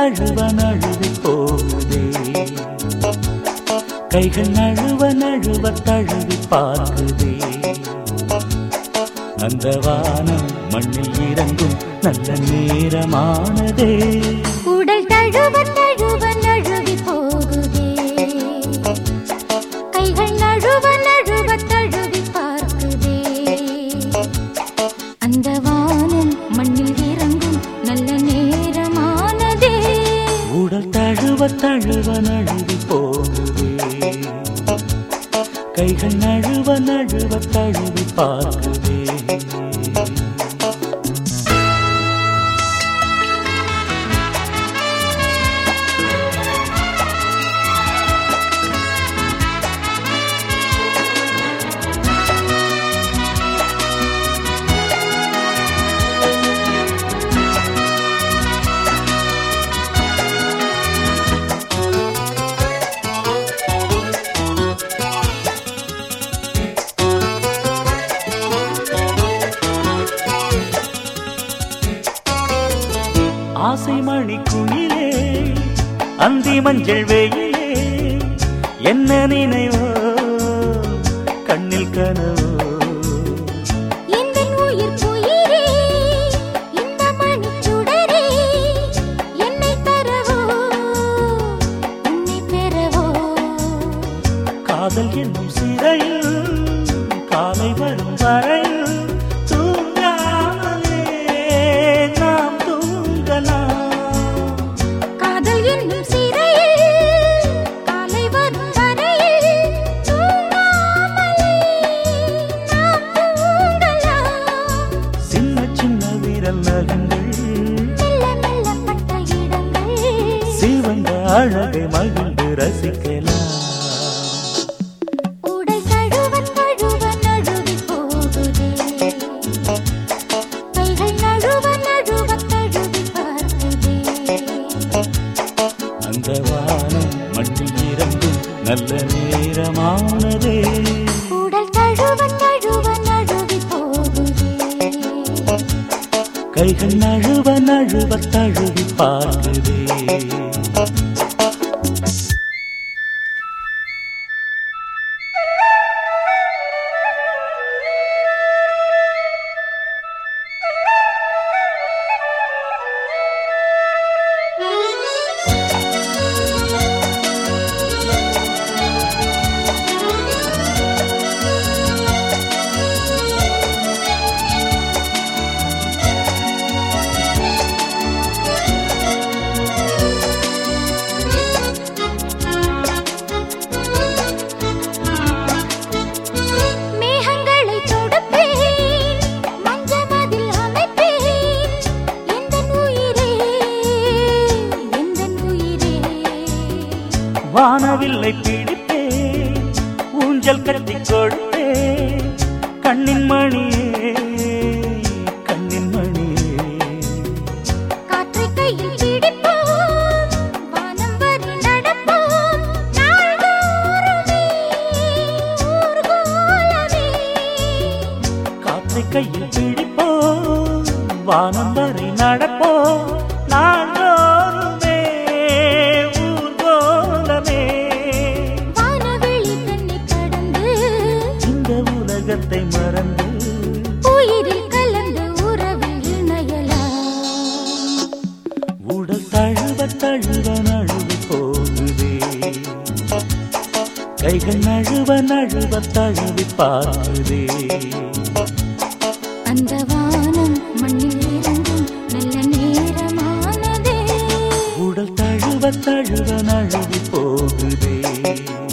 தழுவ நழுவி போகுதே கைகள் நழுவ நழுவ தழுவி பார்க்குதே அந்த வானம் மண்ணில் இறங்கும் நல்ல நேரமானதே உடல் தழுவ தழுவ நழுவி போகுதே கைகள் நழுவ நழுவ தழுவி பார்க்குதே அந்த வானம் மண்ணில் இறங்கும் நல்ல நேரமானதே உடல் தழுவ தழுவ நழுவி போகுதே கைகள் நழுவ நழுவ தழுவி பார்க்குதே ஆசை மணி குயிலே அந்தி மஞ்சள் வெயிலே என்ன நினைவோ கண்ணில் கனவோ எந்தன் உயிர் உயிரே இந்த மணிச்சுடரே என்னை தரவோ உன்னை பெறவோ காதல் என்னும் சிறையில் காலை வரும் வரையில் தூங்காமலே நாம் தூங்கலாம் காதல் என்னும் சிறையில் காலை வரும் வரையில் தூங்காமலே நாம் தூங்கலாம் சின்ன சின்ன விரல் நகங்கள் மெல்ல மெல்ல பட்ட இடங்கள் சிவந்த அழகை மகிழ்ந்து ரசிக்கலாம் உடல் தழுவ தழுவ நழுவி போகுதே கைகள் நழுவ நழுவ தழுவி பார்க்குதே அந்த வானம் மண்ணில் இறங்கும் நல்ல நேரமானதே உடல் தழுவ தழுவ நழுவி போகுதே கைகள் நழுவ நழுவ தழுவி பார்க்குதே மேகங்களை தொடுப்பேன் மஞ்சமதில் அமைப்பேன் எந்தன் உயிரே எந்தன் உயிரே வானவில்லை பிடிப்பேன் ஊஞ்சல் கட்டி கொடுப்பேன் கண்ணின் மணியே கண்ணின் மணியே காற்றை கையில் பிடிப்போம் வானம் வரை நடப்போம் நாள்தோறுமே ஊர்கோலமே காற்றை கையில் பிடிப்போம் வானம் வரை நடப்போம் நாள்தோறுமே ஊர்கோலமே வானவெளி தன்னை கடந்து இந்த உலகத்தை மறந்து உயிரில் கலந்து உறவில் இணையலாம் உடல் தழுவ தழுவ நழுவி போகுதே கைகள் நழுவ நழுவ தழுவி பார்க்குதே அந்த வானம் மண்ணில் இறங்கும் நல்ல நேரமானதே உடல் தழுவ தழுவ நழுவி போகுதே